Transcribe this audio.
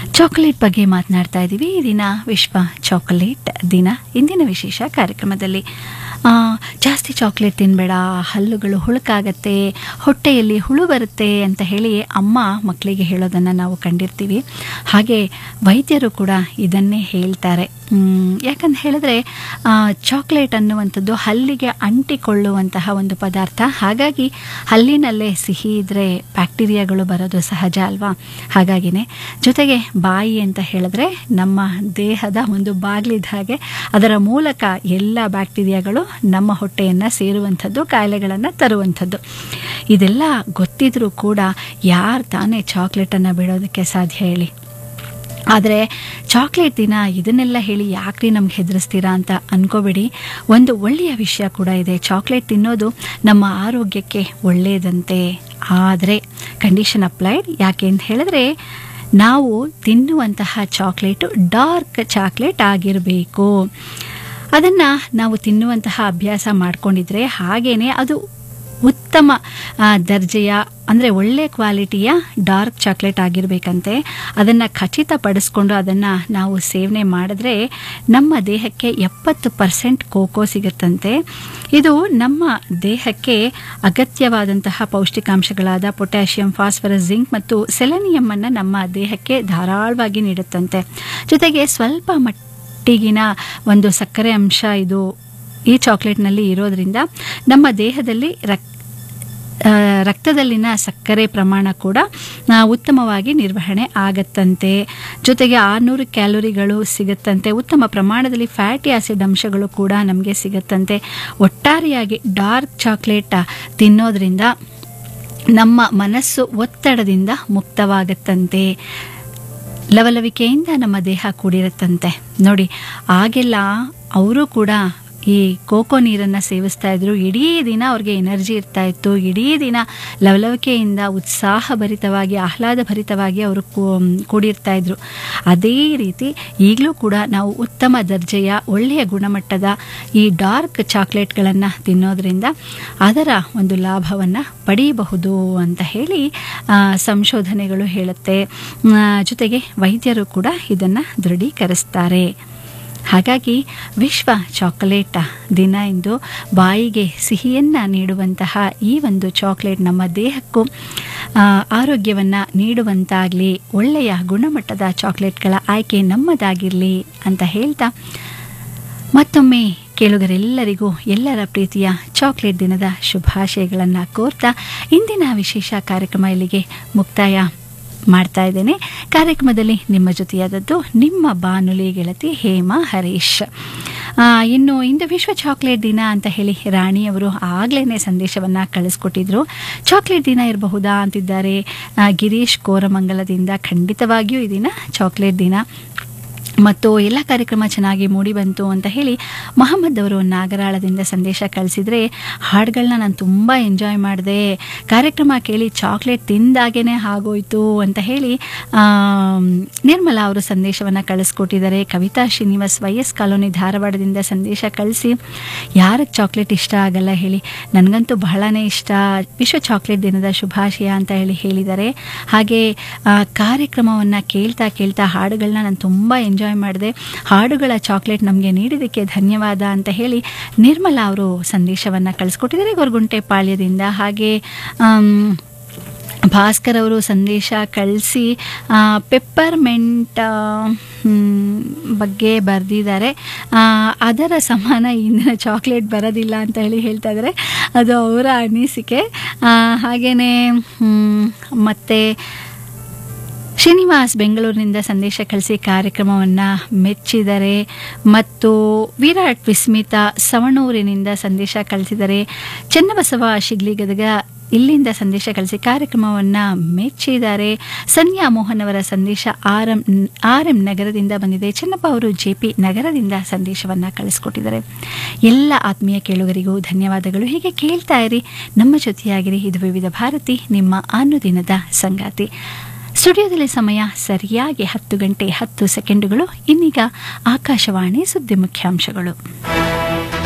chocolate ಬಗ್ಗೆ ಮಾತನಾಡ್ತಾ ಇದ್ದೀವಿ ಈ ದಿನ ವಿಶ್ವ ಚಾಕೊಲೇಟ್ ದಿನ ಇಂದಿನ ವಿಶೇಷ ಕಾರ್ಯಕ್ರಮದಲ್ಲಿ ಆ, ಜಾಸ್ತಿ ಚಾಕ್ಲೇಟ್ ತಿನ್ನಬೇಡ ಹಲ್ಲುಗಳು ಹುಳುಕಾಗತ್ತೆ ಹೊಟ್ಟೆಯಲ್ಲಿ ಹುಳು ಬರುತ್ತೆ ಅಂತ ಹೇಳಿ ಅಮ್ಮ ಮಕ್ಕಳಿಗೆ ಹೇಳೋದನ್ನು ನಾವು ಕಂಡಿರ್ತೀವಿ ಹಾಗೆ ವೈದ್ಯರು ಕೂಡ ಇದನ್ನೇ ಹೇಳ್ತಾರೆ ಮ್, ಯಾಕಂತ ಹೇಳಿದ್ರೆ ಆ, ಚಾಕ್ಲೇಟ್ ಅನ್ನುವಂಥದ್ದು ಹಲ್ಲಿಗೆ ಅಂಟಿಕೊಳ್ಳುವಂತಹ ಒಂದು ಪದಾರ್ಥ ಹಾಗಾಗಿ ಹಲ್ಲಿನಲ್ಲೇ ಸಿಹಿ ಇದ್ರೆ ಬ್ಯಾಕ್ಟೀರಿಯಾಗಳು ಬರೋದು ಸಹಜ ಅಲ್ವಾ ಹಾಗಾಗಿನೇ ಜೊತೆಗೆ ಬಾಯಿ ಅಂತ ಹೇಳಿದ್ರೆ ನಮ್ಮ ದೇಹದ ಒಂದು ಬಾಗಿಲಿದ್ದ ಹಾಗೆ ಅದರ ಮೂಲಕ ಎಲ್ಲ ಬ್ಯಾಕ್ಟೀರಿಯಾಗಳು ನಮ್ಮ ಹೊಟ್ಟೆಯನ್ನು ಸೇರುವಂಥದ್ದು ಕಾಯಿಲೆಗಳನ್ನು ತರುವಂಥದ್ದು ಇದೆಲ್ಲ ಗೊತ್ತಿದ್ರೂ ಕೂಡ ಯಾರು ತಾನೇ ಚಾಕ್ಲೇಟನ್ನು ಬಿಡೋದಕ್ಕೆ ಸಾಧ್ಯ ಹೇಳಿ ಆದರೆ ಚಾಕ್ಲೇಟ್ ದಿನ ಇದನ್ನೆಲ್ಲ ಹೇಳಿ ಯಾಕ್ರಿ ನಮ್ಗೆ ಹೆದರಿಸ್ತೀರಾ ಅಂತ ಅನ್ಕೋಬೇಡಿ ಒಂದು ಒಳ್ಳೆಯ ವಿಷಯ ಕೂಡ ಇದೆ ಚಾಕ್ಲೇಟ್ ತಿನ್ನೋದು ನಮ್ಮ ಆರೋಗ್ಯಕ್ಕೆ ಒಳ್ಳೆಯದಂತೆ ಆದರೆ ಕಂಡೀಷನ್ ಅಪ್ಲೈಡ್ ಯಾಕೆ ಅಂತ ಹೇಳಿದ್ರೆ ನಾವು ತಿನ್ನುವಂತಹ ಚಾಕ್ಲೇಟು ಡಾರ್ಕ್ ಚಾಕ್ಲೇಟ್ ಆಗಿರಬೇಕು ಅದನ್ನು ನಾವು ತಿನ್ನುವಂತಹ ಅಭ್ಯಾಸ ಮಾಡ್ಕೊಂಡಿದ್ರೆ ಹಾಗೇನೆ ಅದು ಉತ್ತಮ ಆ, ದರ್ಜೆಯ ಅಂದರೆ ಒಳ್ಳೆ ಕ್ವಾಲಿಟಿಯ ಡಾರ್ಕ್ ಚಾಕ್ಲೇಟ್ ಆಗಿರಬೇಕಂತೆ ಅದನ್ನು ಖಚಿತಪಡಿಸ್ಕೊಂಡು ಅದನ್ನು ನಾವು ಸೇವನೆ ಮಾಡಿದ್ರೆ ನಮ್ಮ ದೇಹಕ್ಕೆ ಎಪ್ಪತ್ತು ಪರ್ಸೆಂಟ್ ಕೋಕೋ ಸಿಗುತ್ತಂತೆ ಇದು ನಮ್ಮ ದೇಹಕ್ಕೆ ಅಗತ್ಯವಾದಂತಹ ಪೌಷ್ಟಿಕಾಂಶಗಳಾದ ಪೊಟ್ಯಾಷಿಯಂ ಫಾಸ್ಫರಸ್ ಜಿಂಕ್ ಮತ್ತು ಸೆಲೆನಿಯಂ ಅನ್ನು ನಮ್ಮ ದೇಹಕ್ಕೆ ಧಾರಾಳವಾಗಿ ನೀಡುತ್ತಂತೆ ಜೊತೆಗೆ ಸ್ವಲ್ಪ ಮಟ್ಟಿಗಿನ ಒಂದು ಸಕ್ಕರೆ ಅಂಶ ಇದು ಈ ಚಾಕ್ಲೇಟ್ನಲ್ಲಿ ಇರೋದ್ರಿಂದ ನಮ್ಮ ದೇಹದಲ್ಲಿ ರಕ್ ಆ, ರಕ್ತದಲ್ಲಿನ ಸಕ್ಕರೆ ಪ್ರಮಾಣ ಕೂಡ ಆ, ಉತ್ತಮವಾಗಿ ನಿರ್ವಹಣೆ ಆಗತ್ತಂತೆ ಜೊತೆಗೆ ಆರುನೂರು ಕ್ಯಾಲೋರಿಗಳು ಸಿಗುತ್ತಂತೆ ಉತ್ತಮ ಪ್ರಮಾಣದಲ್ಲಿ ಫ್ಯಾಟಿ ಆಸಿಡ್ ಅಂಶಗಳು ಕೂಡ ನಮಗೆ ಸಿಗುತ್ತಂತೆ ಒಟ್ಟಾರೆಯಾಗಿ ಡಾರ್ಕ್ ಚಾಕ್ಲೇಟ್ ತಿನ್ನೋದ್ರಿಂದ ನಮ್ಮ ಮನಸ್ಸು ಒತ್ತಡದಿಂದ ಮುಕ್ತವಾಗತ್ತಂತೆ ಲವಲವಿಕೆಯಿಂದ ನಮ್ಮ ದೇಹ ಕೂಡಿರುತ್ತಂತೆ ನೋಡಿ ಆಗೆಲ್ಲ ಅವರು ಕೂಡ ಈ ಕೋಕೋ ನೀರನ್ನು ಸೇವಿಸ್ತಾ ಇದ್ರು ಇಡೀ ದಿನ ಅವ್ರಿಗೆ ಎನರ್ಜಿ ಇರ್ತಾ ಇತ್ತು ಇಡೀ ದಿನ ಲವಲವಿಕೆಯಿಂದ ಉತ್ಸಾಹಭರಿತವಾಗಿ ಆಹ್ಲಾದಭರಿತವಾಗಿ ಅವರು ಕೂಡಿರ್ತಾ ಇದ್ರು ಅದೇ ರೀತಿ ಈಗಲೂ ಕೂಡ ನಾವು ಉತ್ತಮ ದರ್ಜೆಯ ಒಳ್ಳೆಯ ಗುಣಮಟ್ಟದ ಈ ಡಾರ್ಕ್ ಚಾಕ್ಲೇಟ್ಗಳನ್ನು ತಿನ್ನೋದ್ರಿಂದ ಅದರ ಒಂದು ಲಾಭವನ್ನು ಪಡೆಯಬಹುದು ಅಂತ ಹೇಳಿ ಆ, ಸಂಶೋಧನೆಗಳು ಹೇಳುತ್ತೆ ಆ, ಜೊತೆಗೆ ವೈದ್ಯರು ಕೂಡ ಇದನ್ನು ದೃಢೀಕರಿಸ್ತಾರೆ ಹಾಗಾಗಿ ವಿಶ್ವ ಚಾಕೊಲೇಟ್ ದಿನ ಎಂದು ಬಾಯಿಗೆ ಸಿಹಿಯನ್ನು ನೀಡುವಂತಹ ಈ ಒಂದು ಚಾಕ್ಲೇಟ್ ನಮ್ಮ ದೇಹಕ್ಕೂ ಆರೋಗ್ಯವನ್ನು ನೀಡುವಂತಾಗಲಿ ಒಳ್ಳೆಯ ಗುಣಮಟ್ಟದ ಚಾಕ್ಲೇಟ್ಗಳ ಆಯ್ಕೆ ನಮ್ಮದಾಗಿರಲಿ ಅಂತ ಹೇಳ್ತಾ ಮತ್ತೊಮ್ಮೆ ಕೇಳುಗರೆಲ್ಲರಿಗೂ ಎಲ್ಲರ ಪ್ರೀತಿಯ ಚಾಕ್ಲೇಟ್ ದಿನದ ಶುಭಾಶಯಗಳನ್ನು ಕೋರ್ತಾ ಇಂದಿನ ವಿಶೇಷ ಕಾರ್ಯಕ್ರಮ ಇಲ್ಲಿಗೆ ಮುಕ್ತಾಯ ಮಾಡ್ತಾ ಇದ್ದೇನೆ ಕಾರ್ಯಕ್ರಮದಲ್ಲಿ ನಿಮ್ಮ ಜೊತೆಯಾದದ್ದು ನಿಮ್ಮ ಬಾನುಲಿ ಗೆಳತಿ ಹೇಮಾ ಹರೀಶ್ ಆ, ಇನ್ನು ಇಂದು ವಿಶ್ವ ಚಾಕ್ಲೇಟ್ ದಿನ ಅಂತ ಹೇಳಿ ರಾಣಿಯವರು ಆಗ್ಲೇ ಸಂದೇಶವನ್ನು ಕಳಿಸ್ಕೊಟ್ಟಿದ್ರು ಚಾಕ್ಲೇಟ್ ದಿನ ಇರಬಹುದಾ ಅಂತಿದ್ದಾರೆ ಆ, ಗಿರೀಶ್ ಕೋರಮಂಗಲದಿಂದ ಖಂಡಿತವಾಗಿಯೂ ಈ ದಿನ ಚಾಕ್ಲೇಟ್ ದಿನ ಮತ್ತು ಎಲ್ಲ ಕಾರ್ಯಕ್ರಮ ಚೆನ್ನಾಗಿ ಮೂಡಿ ಬಂತು ಅಂತ ಹೇಳಿ ಮೊಹಮ್ಮದ್ ಅವರು ನಾಗರಾಳದಿಂದ ಸಂದೇಶ ಕಳಿಸಿದರೆ ಹಾಡುಗಳನ್ನ ನಾನು ತುಂಬ ಎಂಜಾಯ್ ಮಾಡಿದೆ ಕಾರ್ಯಕ್ರಮ ಕೇಳಿ ಚಾಕ್ಲೇಟ್ ತಿಂದಾಗೇ ಆಗೋಯ್ತು ಅಂತ ಹೇಳಿ ಆಮ್, ನಿರ್ಮಲಾ ಅವರು ಸಂದೇಶವನ್ನು ಕಳಿಸ್ಕೊಟ್ಟಿದ್ದಾರೆ Kavitha Srinivas Y S colony ಧಾರವಾಡದಿಂದ ಸಂದೇಶ ಕಳಿಸಿ ಯಾರಿಗೆ ಚಾಕ್ಲೇಟ್ ಇಷ್ಟ ಆಗಲ್ಲ ಹೇಳಿ ನನಗಂತೂ ಬಹಳನೇ ಇಷ್ಟ ವಿಶ್ವ ಚಾಕ್ಲೇಟ್ ದಿನದ ಶುಭಾಶಯ ಅಂತ ಹೇಳಿ ಹೇಳಿದ್ದಾರೆ ಹಾಗೆ ಕಾರ್ಯಕ್ರಮವನ್ನು ಕೇಳ್ತಾ ಕೇಳ್ತಾ ಹಾಡುಗಳನ್ನ ನಾನು ತುಂಬ ಎಂಜಾಯ್ ಮಾಡಿದೆ ಹಾಡುಗಳ ಚಾಕ್ಲೇಟ್ ನಮಗೆ ನೀಡಿದ್ದಕ್ಕೆ ಧನ್ಯವಾದ ಅಂತ ಹೇಳಿ ನಿರ್ಮಲಾ ಅವರು ಸಂದೇಶವನ್ನು ಕಳಿಸ್ಕೊಟ್ಟಿದ್ದಾರೆ ಗೊರಗುಂಟೆ ಪಾಳ್ಯದಿಂದ ಹಾಗೆ ಆಮ್, ಭಾಸ್ಕರ್ ಅವರು ಸಂದೇಶ ಕಳಿಸಿ ಪೆಪ್ಪರ್ಮೆಂಟ್ ಬಗ್ಗೆ ಬರೆದಿದ್ದಾರೆ ಅದರ ಸಮಾನ ಇಂದಿನ ಚಾಕ್ಲೇಟ್ ಬರೋದಿಲ್ಲ ಅಂತ ಹೇಳಿ ಹೇಳ್ತಾ ಇದ್ದಾರೆ ಅದು ಅವರ ಅನಿಸಿಕೆ ಹಾಗೆಯೇ ಮತ್ತು ಶ್ರೀನಿವಾಸ್ ಬೆಂಗಳೂರಿನಿಂದ ಸಂದೇಶ ಕಳಿಸಿ ಕಾರ್ಯಕ್ರಮವನ್ನು ಮೆಚ್ಚಿದರೆ ಮತ್ತು ವಿರಾಟ್ ವಿಸ್ಮಿತಾ ಸವಣೂರಿನಿಂದ ಸಂದೇಶ ಕಳಿಸಿದರೆ ಚೆನ್ನಬಸವ ಶಿಗ್ಲಿ ಗದಗ ಇಲ್ಲಿಂದ ಸಂದೇಶ ಕಳಿಸಿ ಕಾರ್ಯಕ್ರಮವನ್ನು ಮೆಚ್ಚಿದ್ದಾರೆ ಸನ್ಯಾ ಮೋಹನ್ ಅವರ ಸಂದೇಶ ಆರ್ ಎಂ ಆರ್ ಎಂ ನಗರದಿಂದ ಬಂದಿದೆ ಚೆನ್ನಪ್ಪ ಅವರು ಜೆ ಪಿ ನಗರದಿಂದ ಸಂದೇಶವನ್ನು ಕಳಿಸ್ಕೊಟ್ಟಿದ್ದಾರೆ ಎಲ್ಲ ಆತ್ಮೀಯ ಕೇಳುಗರಿಗೂ ಧನ್ಯವಾದಗಳು ಹೀಗೆ ಕೇಳ್ತಾ ಇರಿ ನಮ್ಮ ಜೊತೆಯಾಗಿರಿ ಇದು ವಿವಿಧ ಭಾರತಿ ನಿಮ್ಮ ಅನುದಿನದ ಸಂಗಾತಿ ಸ್ಟುಡಿಯೋದಲ್ಲಿ ಸಮಯ ಸರಿಯಾಗಿ ಹತ್ತು ಗಂಟೆ ಹತ್ತು ಸೆಕೆಂಡುಗಳು ಇನ್ನೀಗ ಆಕಾಶವಾಣಿ ಸುದ್ದಿ ಮುಖ್ಯಾಂಶಗಳು